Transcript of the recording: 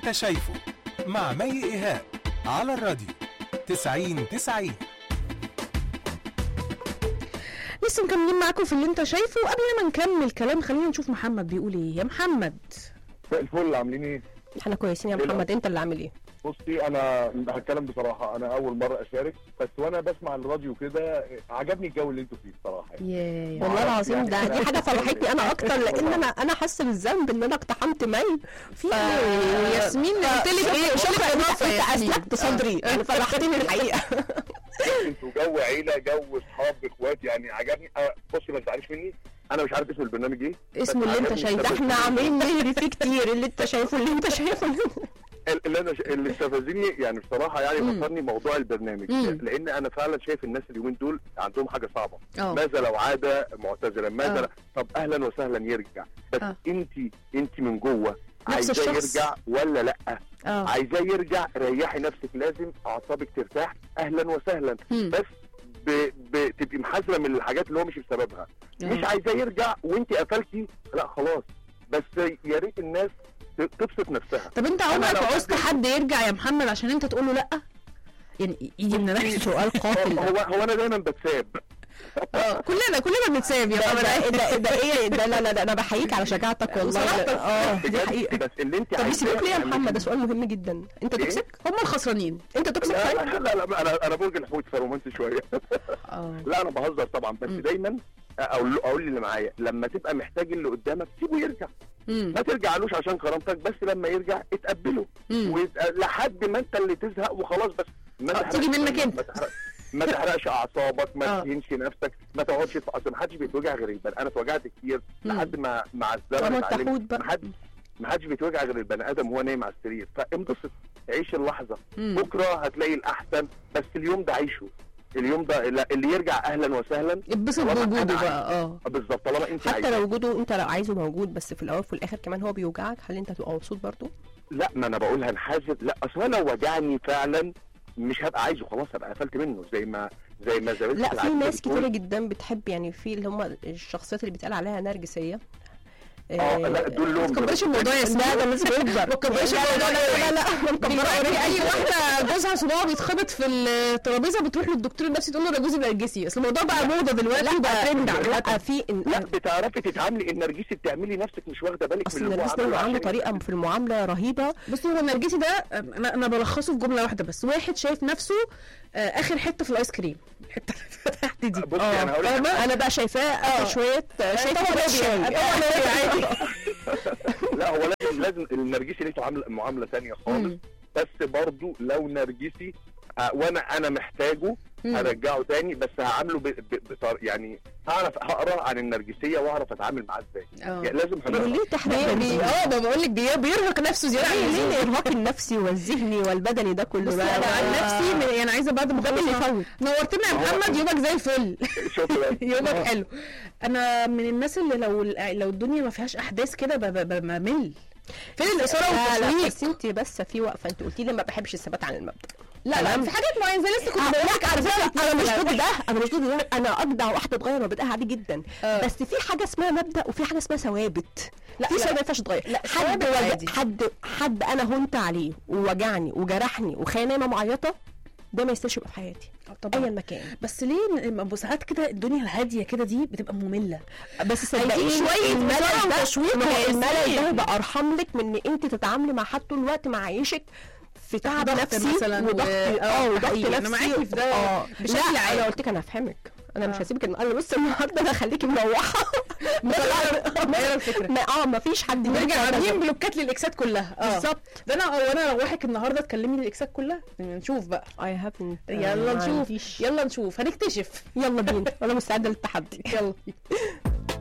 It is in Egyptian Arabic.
انت شايفه مع مي ايهاب على الراديو 90 90 لسه مكملين معاكم في اللي انت شايفه قبل ما نكمل كلام خلينا نشوف محمد بيقول ايه يا محمد مساء الفل عاملين ايه؟ احنا كويسين يا إيه محمد انت اللي عامل ايه بصي انا هتكلم بصراحه انا اول مره اشارك بس وانا بسمع الراديو كده عجبني الجو اللي انتوا فيه بصراحه يعني. ياه والله العظيم يعني ده أنا- دي حاجه فرحتني انا اكتر لان انا انا حاسه بالذنب ان انا اقتحمت مي في ايه ياسمين قلت لك ايه شكرا شكرا انت انت اسلكت صدري يعني فرحتني الحقيقه انتوا جو عيله جو اصحاب اخوات يعني عجبني أه، بصي ما تزعليش مني انا مش عارف اسم البرنامج ايه اسمه بس اللي انت عجبني شايفه. ده السبب. احنا عاملين نهري فيه كتير اللي انت شايفه اللي انت شايفه اللي انا ش... اللي استفزني يعني بصراحه يعني مم. فكرني موضوع البرنامج مم. لان انا فعلا شايف الناس اليومين دول عندهم حاجه صعبه اه ماذا لو عاد معتذرا ماذا آه. لو... طب اهلا وسهلا يرجع بس آه. انت انت من جوه نفس عايزاه الشخص. يرجع ولا لا اه عايزاه يرجع ريحي نفسك لازم اعصابك ترتاح اهلا وسهلا مم. بس ب... بتبقي محاسبه من الحاجات اللي هو مش بسببها مش آه. عايزاه يرجع وانت قفلتي لا خلاص بس يا ريت الناس ت- تبسط نفسها طب انت أنا عمرك لو عوزت حد- حد يرجع يا محمد عشان انت تقول له لا يعني يجي من ناحيه سؤال قاتل هو هو انا دايما بتساب اه كلنا كلنا بنتساب يا ده محمد ده ده, ده ايه ده لا لا ده انا بحييك على شجاعتك والله وصراحة- اه دي بجد، حقيقه بس اللي انت طب عايزاه يسيبوك ليه يا يعني محمد ده سؤال مهم جدا انت إيه؟ توكسيك هم الخسرانين انت توكسيك لا طيب لا لا, لا انا انا برج الحوت فرومانسي شويه اه لا انا بهزر طبعا بس مم. دايما اقول له اقول اللي معايا لما تبقى محتاج اللي قدامك سيبه يرجع امم ما ترجعلوش عشان كرامتك بس لما يرجع اتقبله امم ويت- لحد ما انت اللي تزهق وخلاص بس ما آه، تحرقش تيجي منك دمك، انت. ما تحرق- ما تحرقش اعصابك ما آه. تهينش نفسك ما تقعدش في اصل ما حدش بيتوجع غير البني انا اتوجعت كتير مم. لحد ما مع الزمن طبعا اتعلمت التحوت ما بقى حد ما حدش بيتوجع غير البني ادم وهو نايم على السرير فانبسط عيش اللحظه مم. بكره هتلاقي الاحسن بس اليوم ده عيشه اليوم ده لا، اللي يرجع اهلا وسهلا اتبسط طالما بوجوده أنا بقى اه بالظبط طالما انت حتى عايزه لو وجوده انت لو عايزه موجود بس في الاول وفي الاخر كمان هو بيوجعك هل انت هتبقى مبسوط برضه؟ لا ما انا بقول هنحاسب لا اصل أنا لو وجعني فعلا مش هبقى عايزه خلاص هبقى قفلت منه زي ما زي ما زمان لا في ناس كتيرة جدا بتحب يعني في اللي هم الشخصيات اللي بيتقال عليها نرجسية اه لا دول لهم ما تكبرش الموضوع يا لا ده سيدي لازم يكبر ما تكبرش لا الموضوع لا لا لا لا مكبرة دلوقتي أوريدي. اي واحده جوزها صباعه بيتخبط في الترابيزه بتروح للدكتور النفسي تقول له انا جوزي نرجسي اصل الموضوع بقى موضه دلوقتي بقى ترند لا عامه في لا بتعرفي تتعاملي النرجسي بتعملي نفسك مش واخده بالك اصل من اللي هو الناس دول عمله عنده عشان- طريقة في المعاملة رهيبة بص هو النرجسي ده انا انا بلخصه في جمله واحده بس واحد شايف نفسه آه، اخر حته في الايس كريم الحته اللي تحت دي بصي آه، انا هقول لك فاهمة؟ انا بقى شايفاه آخر شوية شايفة طبعا كوباية شاي. شاي طبعا شاي عادي لا هو لازم لازم النرجسي ليه معامله معامله ثانيه خالص مم. بس برضو لو نرجسي آه، وانا انا محتاجه مم. هرجعه تاني بس هعامله ب... ب... بطر... يعني هعرف هقرا عن النرجسيه واعرف اتعامل معاه ازاي اه يعني لازم طب هنقرا. ليه تحديدا ليه دي؟ اه ما بقول لك بيرهق نفسه زياده عن ليه ليه اللزوم الارهاق النفسي والذهني والبدني ده كله بص بقى؟ انا عن نفسي من- يعني عايزه بعد ما ده اللي اخلص يفوت نورتنا يا محمد يومك زي الفل شكرا يومك حلو انا من الناس اللي لو لو الدنيا ما فيهاش احداث كده ب- ب- بمل فين الاثاره لا لا والتشويق بس انت بس في وقفه انت قلتي لي ما بحبش الثبات عن المبدا لا لا تمام. في حاجات معينه زي لسه كنت آه، بقول لا لك على فكره انا مش لا. ضد ده انا مش ضد ده انا اجدع واحده تغير مبادئها عادي جدا آه. بس في حاجه اسمها مبدا وفي حاجه اسمها ثوابت لا، في لا. ثوابت ما ينفعش تتغير لا، حد ثوابت وج... عادي. حد حد انا هنت عليه ووجعني وجرحني وخلاني نايمه معيطه ده ما يستاهلش يبقى في حياتي طبعا ايا مكان بس ليه م- م- ساعات كده الدنيا الهاديه كده دي بتبقى ممله بس عايزين صدقيني شوية الملل إثارة ده وتشويق ما هو يا الملل ياسمين. ده يبقى ارحم لك من ان انت تتعاملي مع حد طول الوقت معيشك في تعب ضغط نفسي مثلاً وضغط و- اه آه، وضغط حقيقي. نفسي أنا معاكي في ده اه بشكل لا عام. انا قلت لك انا هفهمك انا مش آه. هسيبك انا بص النهارده انا هخليكي مروحه ايه الفكره ما اه ما فيش حد نرجع ينفع عاملين ده. بلوكات للاكسات كلها اه بالظبط ده انا وانا اروحك النهارده تكلمي الاكسات كلها نشوف بقى اي هافنت يلا نشوف يلا نشوف هنكتشف يلا بينا انا مستعده للتحدي يلا